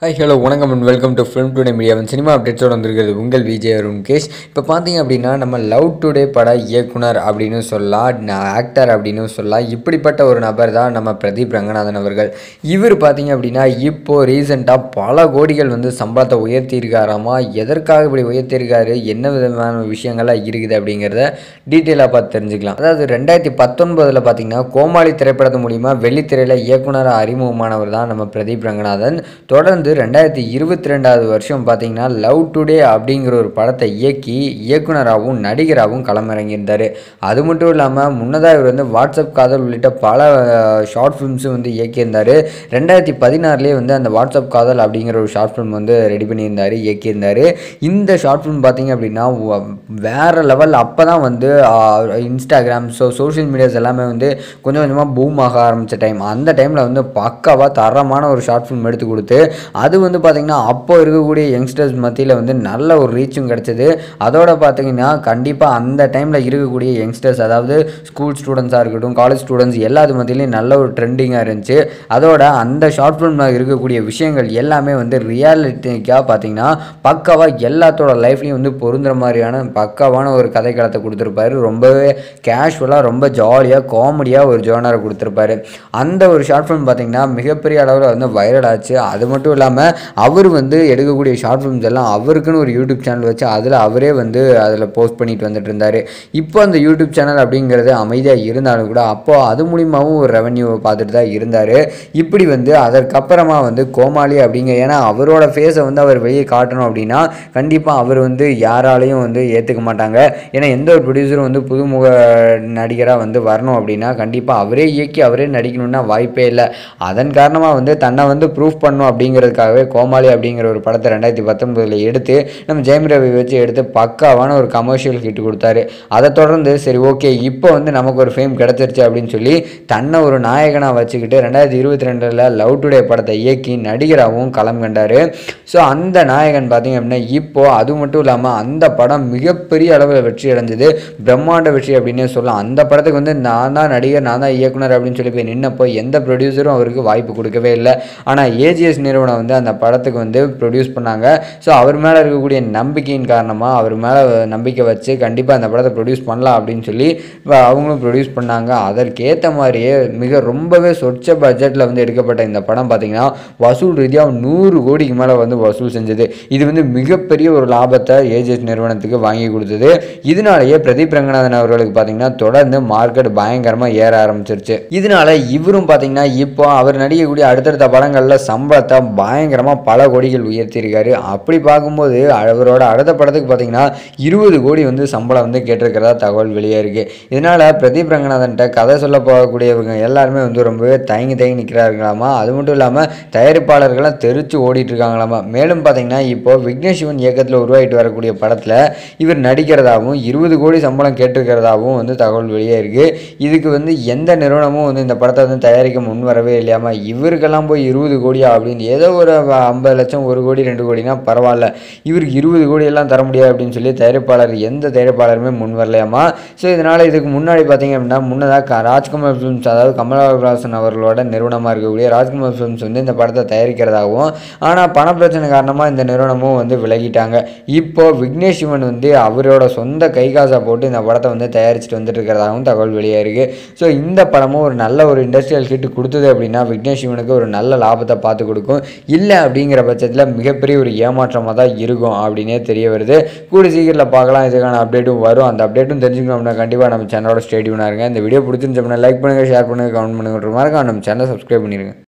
hi hello வணக்கம் and welcome to film today மீடியாவின் cinema அப்டேட்ஸோடு வந்திருக்கிறது உங்கள் விஜய் அருண் கேஷ் இப்போ பார்த்தீங்க அப்படின்னா நம்ம லவ் டுடே பட இயக்குனர் அப்படின்னு சொல்லலாம் ஆக்டர் அப்படின்னு சொல்லலாம் இப்படிப்பட்ட ஒரு நபர் தான் நம்ம பிரதீப் ரங்கநாதன் அவர்கள் இவர் பார்த்தீங்க அப்படின்னா இப்போது ரீசெண்டாக பல கோடிகள் வந்து சம்பளத்தை உயர்த்தியிருக்காராமா எதற்காக இப்படி உயர்த்தியிருக்காரு என்ன விதமான விஷயங்கள்லாம் இருக்குது அப்படிங்கிறத டீட்டெயிலாக பார்த்து தெரிஞ்சுக்கலாம் அதாவது ரெண்டாயிரத்தி பத்தொன்பதில் பார்த்தீங்கன்னா கோமாளி திரைப்படத்து மூலிமா வெள்ளித்திரையில் இயக்குனராக அறிமுகமானவர் தான் நம்ம பிரதீப் ரங்கநாதன் தொடர்ந்து ரெண்டாயிரத்தி இருபத்தி ரெண்டாவது வருஷம் பார்த்தீங்கன்னா லவ் டுடே அப்படிங்கிற ஒரு படத்தை இயக்கி இயக்குனராகவும் நடிகராகவும் களமிறங்கியிருந்தார் அது மட்டும் இல்லாமல் முன்னதாக இவர் வந்து வாட்ஸ்அப் காதல் உள்ளிட்ட பல ஷார்ட் ஃபிலிம்ஸும் வந்து இயக்கியிருந்தார் ரெண்டாயிரத்தி பதினாறுலேயே வந்து அந்த வாட்ஸ்அப் காதல் அப்படிங்கிற ஒரு ஷார்ட் ஃபிலிம் வந்து ரெடி பண்ணியிருந்தார் இயக்கியிருந்தார் இந்த ஷார்ட் ஃபிலிம் பார்த்தீங்க அப்படின்னா வ- வேற லெவல் அப்போ தான் வந்து இன்ஸ்டாகிராம் ஸோ சோஷியல் மீடியாஸ் எல்லாமே வந்து கொஞ்சம் கொஞ்சமாக பூம் ஆக ஆரம்பித்த டைம் அந்த டைமில் வந்து பக்காவாக தரமான ஒரு ஷார்ட் ஃபிலிம் எடுத்து கொடுத்து அது வந்து பார்த்திங்கன்னா அப்போ இருக்கக்கூடிய யங்ஸ்டர்ஸ் மத்தியில் வந்து நல்ல ஒரு ரீச்சும் கிடச்சிது அதோட பார்த்தீங்கன்னா கண்டிப்பாக அந்த டைமில் இருக்கக்கூடிய யங்ஸ்டர்ஸ் அதாவது ஸ்கூல் ஸ்டூடெண்ட்ஸாக இருக்கட்டும் காலேஜ் ஸ்டூடெண்ட்ஸ் எல்லாத்து மத்தியிலையும் நல்ல ஒரு ட்ரெண்டிங்காக இருந்துச்சு அதோட அந்த ஷார்ட் ஃபிலிமில் இருக்கக்கூடிய விஷயங்கள் எல்லாமே வந்து ரியாலிட்டிக்காக பார்த்தீங்கன்னா பக்காவாக எல்லாத்தோட லைஃப்லையும் வந்து பொருந்துற மாதிரியான பக்காவான ஒரு கதைக்களத்தை கொடுத்துருப்பாரு ரொம்பவே கேஷுவலாக ரொம்ப ஜாலியாக காமெடியாக ஒரு ஜோனரை கொடுத்துருப்பாரு அந்த ஒரு ஷார்ட் ஃபிலிம் பார்த்தீங்கன்னா மிகப்பெரிய அளவில் வந்து வைரல் ஆச்சு அது மட்டும் இல்லாமல் அவர் வந்து எடுக்கக்கூடிய ஷார்ட் ஃபிலிம்ஸ் எல்லாம் அவருக்குன்னு ஒரு யூடியூப் சேனல் வச்சு அதில் அவரே வந்து அதில் போஸ்ட் பண்ணிட்டு வந்துட்டு இருந்தார் இப்போ அந்த யூடியூப் சேனல் அப்படிங்கிறது அமைதியாக இருந்தாலும் கூட அப்போ அது மூலியமாகவும் ஒரு ரெவன்யூவை பார்த்துட்டு தான் இருந்தார் இப்படி வந்து அதற்கப்புறமா வந்து கோமாளி அப்படிங்க ஏன்னா அவரோட ஃபேஸை வந்து அவர் வெளியே காட்டணும் அப்படின்னா கண்டிப்பாக அவர் வந்து யாராலையும் வந்து ஏற்றுக்க மாட்டாங்க ஏன்னா எந்த ஒரு ப்ரொடியூசரும் வந்து புதுமுக நடிகராக வந்து வரணும் அப்படின்னா கண்டிப்பாக அவரே இயக்கி அவரே நடிக்கணும்னா வாய்ப்பே இல்லை அதன் காரணமாக வந்து தன்னை வந்து ப்ரூஃப் பண்ணும் அப்படிங்கிறதுக்காகவே கோமாளி அப்படிங்கிற ஒரு படத்தை ரெண்டாயிரத்தி பத்தொன்பதில் எடுத்து நம்ம ஜெயம் ரவி வச்சு எடுத்து பக்காவான ஒரு கமர்ஷியல் ஹிட் கொடுத்தாரு அதை தொடர்ந்து சரி ஓகே இப்போ வந்து நமக்கு ஒரு ஃபேம் கிடச்சிருச்சு அப்படின்னு சொல்லி தன்னை ஒரு நாயகனாக வச்சுக்கிட்டு ரெண்டாயிரத்தி இருபத்தி ரெண்டில் லவ் டுடே படத்தை இயக்கி நடிகராகவும் களம் கண்டார் ஸோ அந்த நாயகன் பார்த்தீங்க அப்படின்னா இப்போ அது மட்டும் இல்லாமல் அந்த படம் மிகப்பெரிய அளவில் வெற்றி அடைஞ்சது பிரம்மாண்ட வெற்றி அப்படின்னே சொல்லலாம் அந்த படத்துக்கு வந்து நான் தான் நடிகர் நான் தான் இயக்குனர் அப்படின்னு சொல்லி போய் நின்னப்போ எந்த ப்ரொடியூசரும் அவருக்கு வாய்ப்பு கொடுக்கவே இல்லை ஆனால் ஏஜிஎஸ் நிறுவனம் வந்து அந்த படத்துக்கு வந்து ப்ரொடியூஸ் பண்ணாங்க ஸோ அவர் மேலே இருக்கக்கூடிய நம்பிக்கையின் காரணமாக அவர் மேலே நம்பிக்கை வச்சு கண்டிப்பாக அந்த படத்தை ப்ரொடியூஸ் பண்ணலாம் அப்படின்னு சொல்லி இப்ப அவங்களும் ப்ரொடியூஸ் பண்ணாங்க அதற்கேற்ற மாதிரியே மிக ரொம்பவே சொச்ச பட்ஜெட்டில் வந்து எடுக்கப்பட்ட இந்த படம் பார்த்தீங்கன்னா வசூல் ரீதியாக நூறு கோடிக்கு மேலே வந்து வசூல் செஞ்சது இது வந்து மிகப்பெரிய ஒரு லாபத்தை ஏஜிஎஸ் நிறுவனத்துக்கு வாங்கி கொடுத்தது இதனாலேயே பிரதீப் ரங்கநாதன் அவர்களுக்கு பார்த்தீங்கன்னா தொடர்ந்து மார்க்கெட் பயங்கரமாக ஏற ஆரம்பிச்சிருச்சு இதனால இவரும் பார்த்தீங்கன்னா இப்போ அவர் நடிக்கக்கூடிய அடுத்தடுத்த படங்களில் சம்பளத்தை பயங்கரமாக பல கோடிகள் உயர்த்தியிருக்காரு அப்படி பார்க்கும்போது அவரோட அடுத்த படத்துக்கு பார்த்தீங்கன்னா இருபது கோடி வந்து சம்பளம் வந்து கேட்டிருக்கிறதா தகவல் வெளியே இருக்கு இதனால பிரதீப் ரங்கநாதன்ட்ட கதை சொல்ல போகக்கூடியவங்க எல்லாருமே வந்து ரொம்பவே தயங்கி தயங்கி நிற்கிறார்களாமா அது மட்டும் இல்லாமல் தயாரிப்பாளர்கள்லாம் தெரிச்சு ஓடிட்டு இருக்காங்களாமா மேலும் பார்த்தீங்கன்னா இப்போ விக்னேஷ் சிவன் இயக்கத்தில் உருவாகிட்டு வரக்கூடிய படத்தில் இவர் நடிக்கிறதாகவும் இருபது கோடி சம்பளம் கேட்டிருக்கிறதாகவும் வந்து தகவல் வெளியே இருக்கு இதுக்கு வந்து எந்த நிறுவனமும் வந்து இந்த படத்தை வந்து தயாரிக்க முன் வரவே இல்லையாமா இவருக்கெல்லாம் போய் இருபது கோடியா அப்படின்னு ஏதோ ஒரு ஐம்பது லட்சம் ஒரு கோடி ரெண்டு கோடினா பரவாயில்ல இவருக்கு இருபது கோடி எல்லாம் தர முடியாது அப்படின்னு சொல்லி தயாரிப்பாளர் எந்த தயாரிப்பாளருமே முன் வரலையாமா ஸோ இதனால் இதுக்கு முன்னாடி பார்த்தீங்க அப்படின்னா முன்னதாக ராஜ்குமார் ஃபிலிம்ஸ் அதாவது கமலஹாசன் அவர்களோட நிறுவனமாக இருக்கக்கூடிய ராஜ்குமார் ஃபிலிம்ஸ் வந்து இந்த படத்தை தயாரிக்கிறதாகவும் ஆனால் பண பிரச்சனை காரணமாக இந்த நிறுவனமும் வந்து விலகிட்டாங்க இப்போ விக்னேஷ் சிவன் வந்து அவரோட சொந்த கை காசை போட்டு இந்த படத்தை வந்து தயாரிச்சுட்டு வந்துட்டு இருக்கிறதாகவும் தகவல் வெளியாக இருக்கு ஸோ இந்த படமும் ஒரு நல்ல ஒரு இண்டஸ்ட்ரியல் ஹிட் கொடுத்தது அப்படின்னா விக்னேஷ் சிவனுக்கு ஒரு நல்ல லாபத்தை பார்த்து கொடுக்கும் இல்லை அப்படிங்கிற பட்சத்தில் மிகப்பெரிய ஒரு ஏமாற்றமாக தான் இருக்கும் அப்படின்னே தெரிய வருது கூடி சீக்கிரத்தில் பார்க்கலாம் இதுக்கான அப்டேட்டும் வரும் அந்த அப்டேட்டும் தெரிஞ்சுக்கணும் அப்படின்னா கண்டிப்பாக நம்ம சேனலோட ஸ்டேடியூனாக இருங்க இந்த வீடியோ பிடிச்சிருந்துச்சு அப்படின்னா லைக் பண்ணுங்கள் ஷேர் பண்ணுங்கள் கமெண்ட் பண்ணுங்கள் மறக்காம நம்ம சேனலை சப்ஸ்கிரைப் பண்ணிடுங்க